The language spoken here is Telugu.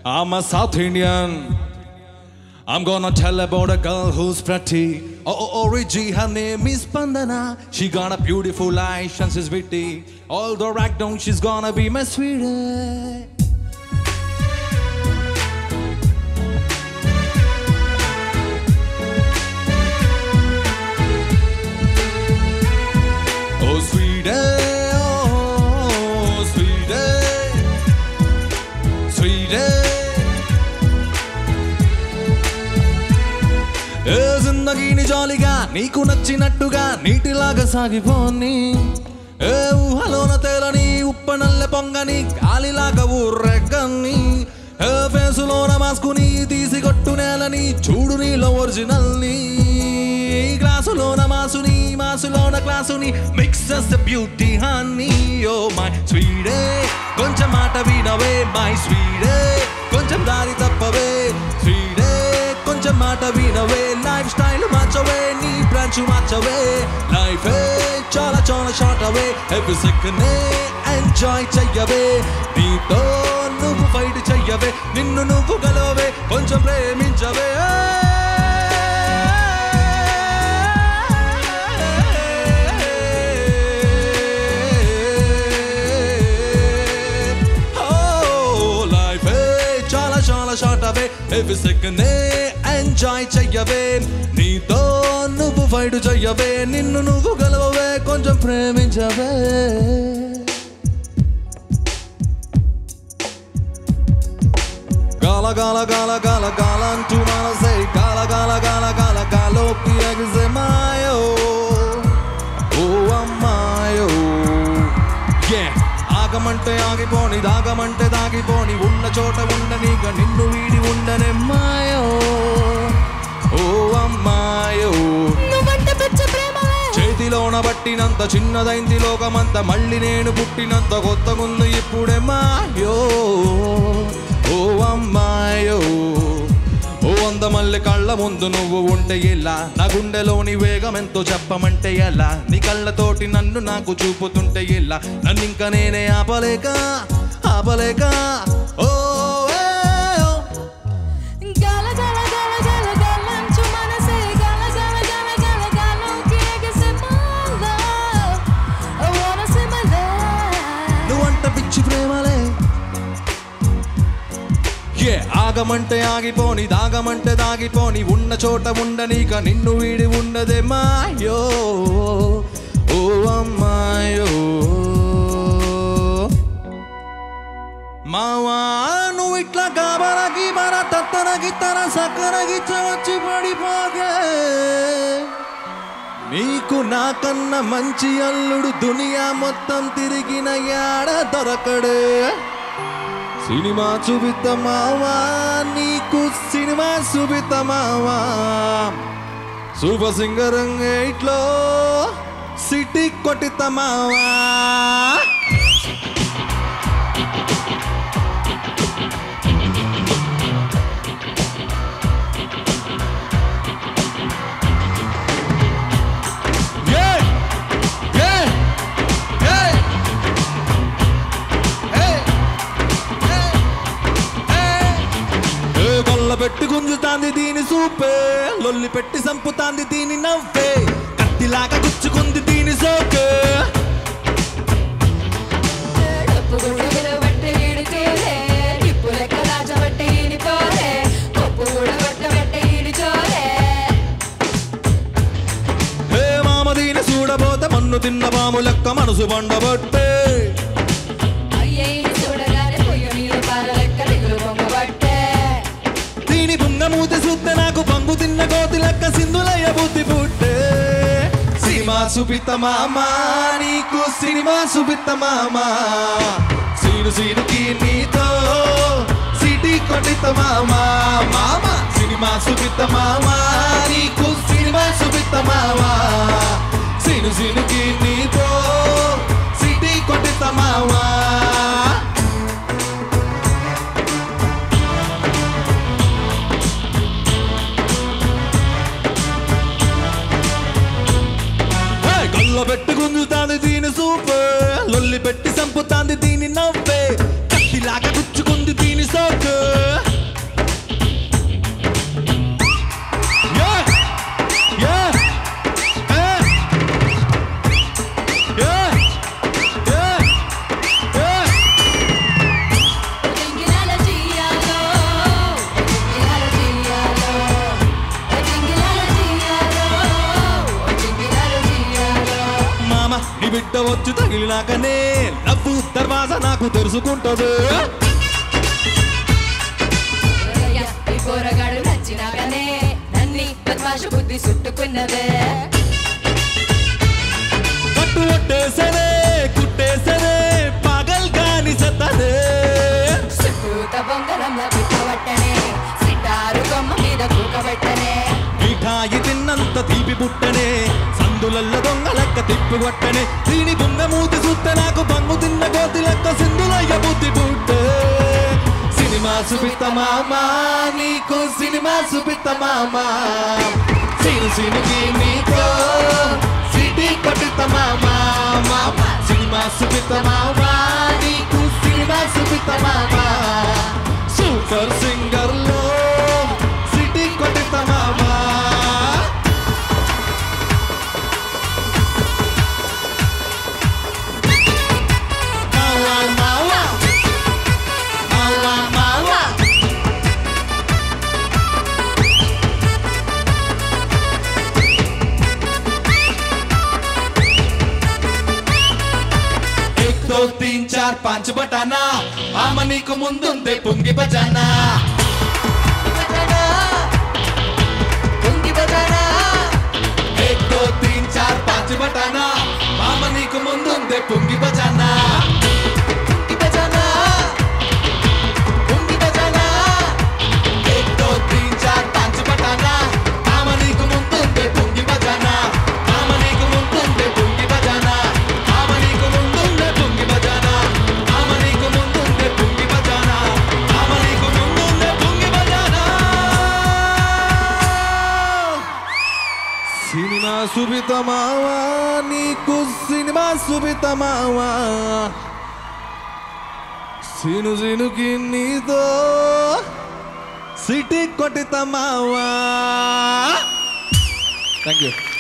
I'm a South Indian. I'm gonna tell about a girl who's pretty. Oh, oh, oh, Reggie, her name is Pandana. She got a beautiful eyes and she's witty. Although right down, she's gonna be my sweetie. Oh, sweetie, oh, sweetie, sweetie. ఏ జిందగీని జాలిగా నీకు నచ్చినట్టుగా నీటిలాగా సాగిపోని ఏ ఊహలోన తేలని ఉప్పనల్లె పొంగని గాలిలాగా ఊర్రెగ్గని ఏ ఫేసులోన మాస్కుని తీసి కొట్టు నేలని చూడు నీలో ఒరిజినల్ ని గ్లాసులోన మాసుని మాసులోన క్లాసుని మిక్స్ చేస్తే బ్యూటీ హనీ ఓ మై స్వీడే కొంచెం మాట వినవే మై స్వీడే కొంచెం దారి తప్పవే స్వీడే కొంచెం మాట వినవే లైఫ్ స్టైల్ మార్చవే నీ బ్రాంచ్ మార్చవే లైఫ్ చాలా చాలా షార్ట్ అవే ఎవ్రీ సెకండ్ ఎంజాయ్ చెయ్యవే నీతో నువ్వు ఫైట్ చెయ్యవే నిన్ను నువ్వు గలవే కొంచెం ప్రేమించవే Oh, life చాలా చాలా షార్ట్ అవే ఎవ్రీ సెకండ్ ఎంజాయ్ చెయ్యవే నీతో నువ్వు ఫైట్ చెయ్యవే నిన్ను నువ్వు గెలవవే కొంచెం ప్రేమించవే గాల గాల గాల గాల గాల అంటూ మనసే గాల గాల గాల గాల గాలోకి ఎగిసే మాయో ఓ అమ్మాయో Yeah. ఆగమంటే ఆగిపోని దాగమంటే దాగిపోని ఉన్న చోట ఉండనిక నిన్ను వీడి ఉండనే మాయో ఓ అమ్మాయో నువ్వంటే పిచ్చి ప్రేమలే చేతిలోన బట్టినంత చిన్నదైంది లోకమంత మళ్ళీ నేను పుట్టినంత కొత్తగుంది ఇప్పుడే మాయో ఓ అమ్మాయో ఓ వంద మళ్ళీ కళ్ళ ముందు నువ్వు ఉంటే ఎలా నా గుండెలోని వేగం ఎంతో చెప్పమంటే ఎలా నీ కళ్ళతోటి నన్ను నాకు చూపుతుంటే ఎలా నన్ను ఇంకా నేనే ఆపలేక ఆపలేక ఓ ఏ, ఓ. గాల గాల గాల గాల గాలంచు మనసే గాల గాల గాల గాల గాలోకి ఎగిసే my love. I wanna see my life. నువ్వంట పిచ్చి ప్రేమలే ఏ ఆగమంటే ఆగిపోని దాగమంటే దాగిపోని ఉన్న చోట ఉండనీక నిన్ను వీడి ఉండదే మాయో ఓ అమ్మాయో మావా నువ్వు ఇట్లా కాబరగి మన తత్తనగి తన సక్కనగి వచ్చి పడిపోగే నీకు నాకన్నా మంచి అల్లుడు దునియా మొత్తం తిరిగిన యాడ దొరకడే సినిమా చూపిద్దామావా నీకు సినిమా చూపిద్దామావా సూపర్ సింగర్ ఎయిట్లో సిటీ కొట్టిద్దామావా Yeah! Yeah! Hey! Hey! ఏ గొల్ల పెట్టి గుంజుతాంది దీని సూపే లొల్లి పెట్టి సంపుతాంది దీని నవ్వే కత్తిలాగా గుచ్చుకుంది దీని సోకే డప్పు గుడ్డ విలువట్టి ఈడుతూలే, నిప్పు లెక్క దాచబట్టి ఈనిపోలే, కొప్పు కూడా కొట్టబట్టి ఈడు చోలే. ఏ మామ దీని చూడబోతే మన్ను తిన్న పాము లెక్క మనసు పండబట్టే అయ్యే ఈడు చూడగానే పొయ్యి మీద పాల లెక్క దిగులు బొమ్మబట్టే. దీని బుంగ మూతి చూస్తే నాకు పంగు తిన్న కోతి లెక్క సింధులయ్య బుద్ధి పుట్టే సినిమా సుపిత మామ నీకు సినిమా సుపిత మామ సీను సీనుకి నీతో సిటీ కొట్టిత మామ మామ సినిమా సుపిత మామ నీకు సినిమా సుపిత మామ సీను సీనుకి నీతో సిటీ కొట్టిత మామ హే, గొల్ల పెట్టి గుంజుతాంది దీని సూపు లొల్లి పెట్టి సంపుతాంది దీని నవ్వే కత్తిలాగా గుచ్చుకుంది దీని సోకు అచ్చు తగిలినాకనే లవ్వు దర్వాజా నాకు తెలుసుకుంటది ఓరయ్య, ఈ పోరగాడు నచ్చినాకనే నన్ని బద్మాషు బుద్ధి చుట్టుకున్నదే కట్టు ఒట్టేసనే కుట్టేసనే పగల్ కాని సత్తనే చుట్టూత బొంగరంలో పిట్టబట్టనే సిటారు కొమ్మ మీద కూకబెట్టనే మిఠాయి తిన్నంత తీపి పుట్టనే సందులల్ల దొంగ లెక్క తిప్పి కొట్టనే దీని బొంగ మూతి చూస్తే నాకు బంగు తిన్న కోతి లెక్క సింధులయ్య బుద్ధి పుట్టే సినిమా సుపిత మామా నీకు సినిమా సుపిత మామా సిను సినుకి నీకో సిటీ కొట్టిత మామా మామా సినిమా సుపిత మామా నీకు సినిమా సుపిత మామా సూపర్ సింగర్ లో సిటీ కొట్టిత మామా మావా మావా మావా మావా एक दो तीन चार पांच बटाना मामा నీకు ముందుందే పొంగి బజానా కుంగి బజానా एक दो तीन चार पांच बटाना मामा నీకు ముందుందే పొంగి బజానా పొంగి బజానా పొంగి బజానా एक दो तीन चार पांच बटाना मामा నీకు ముందుందే పొంగి బజానా మామ నీకు ముందుందే పొంగి బజానా మామ నీకు ముందుందే పొంగి బజానా మామ నీకు ముందుందే పొంగి బజానా మామ నీకు ముందుందే పొంగి బజానా సినిమా సుబితమావా నీకు సినిమా సుబితమావా సిను సినుకి నీతో సిటీ కొట్టితమావా థ్యాంక్ యూ